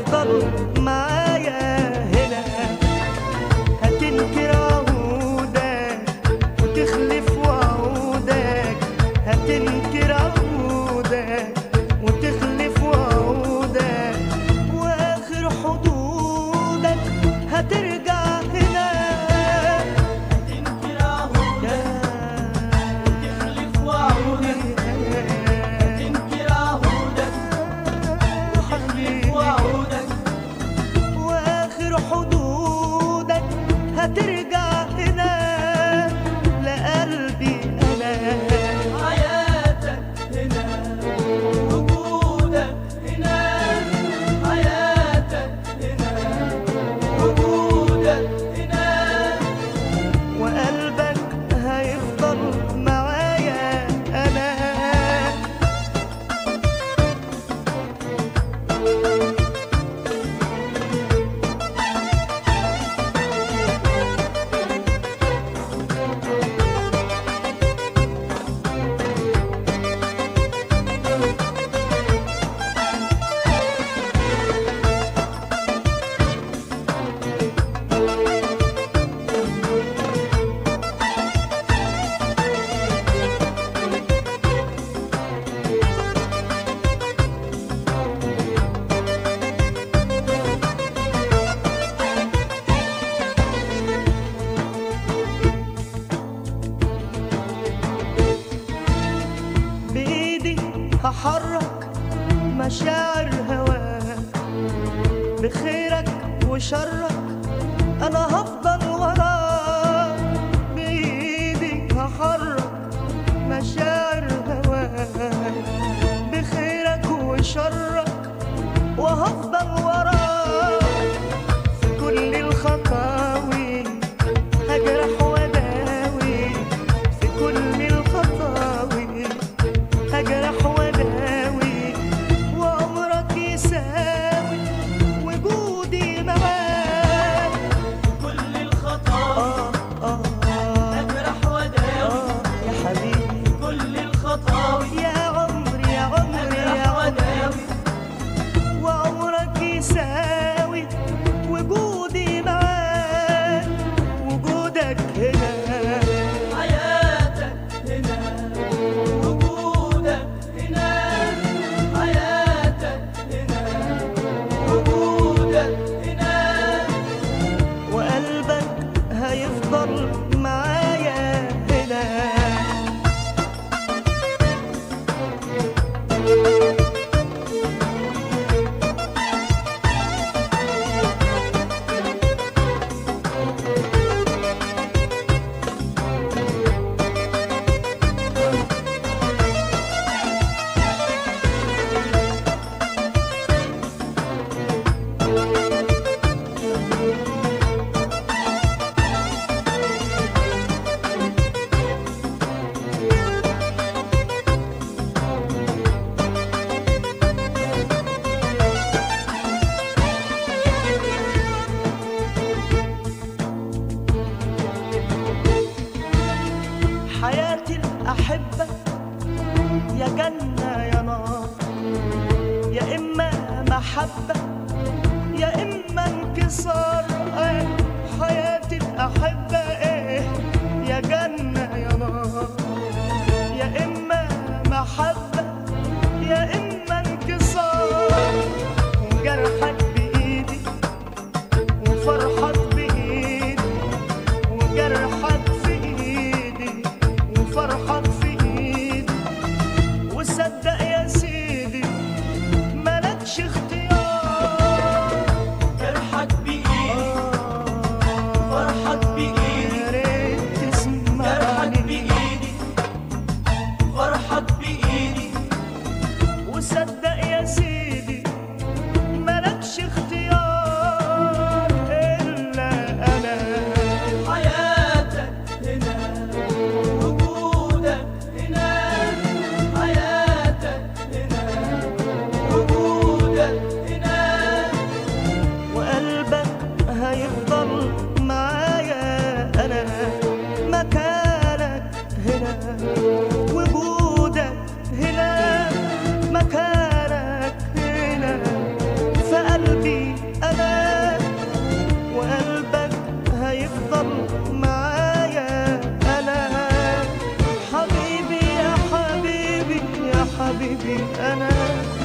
هيفضل معايا هنا هتنكر عهودك وتخلف وعودك هتنكر عهودك وتخلف وعودك واخر حدودك هترجع هنا تنكر عهودك تخلف وعودك تنكر عهودك تخلف وعودك واخر حدودك هترجع هنا لقلبي انا حياتك هنا وجودك هنا حياتك هنا وجودك هنا وقلبك هيفضل معايا انا بايدي هحرك مشاعر هواك بخيرك وشرك انا هفضل وراك بايدي هحرك مشاعر هواك بخيرك وشرك وهفضل وراك في كل الخطاوي هجرح وداوي في كل الخطاوي هجرح وداوي وعمرك يساوي وجودي معاك كل الخطايا آه آه آه اجرح وداوي آه يا حبيبي كل الخطاوي يا عمري يا عمري يا اجرح عمري وداوي وعمرك يساوي وجودي معاك وجودك هنا حياتك هنا وجودك هنا حياتك هنا وجودك هنا وقلبك هيفضل معايا هنا حياتي الأحبة يا جنة يا نار يا إما محبة يا إما انكسار آه، حياتي الأحبة إيه يا جنة يا نار يا إما محبة يا إما انكسار وجرحك بإيدي وفرحك بإيدي وجرحك في ايدي وفرحك في ايدي وصدق يا سيدي مالكش اختيار جرحك بإيدي حبيبي أنا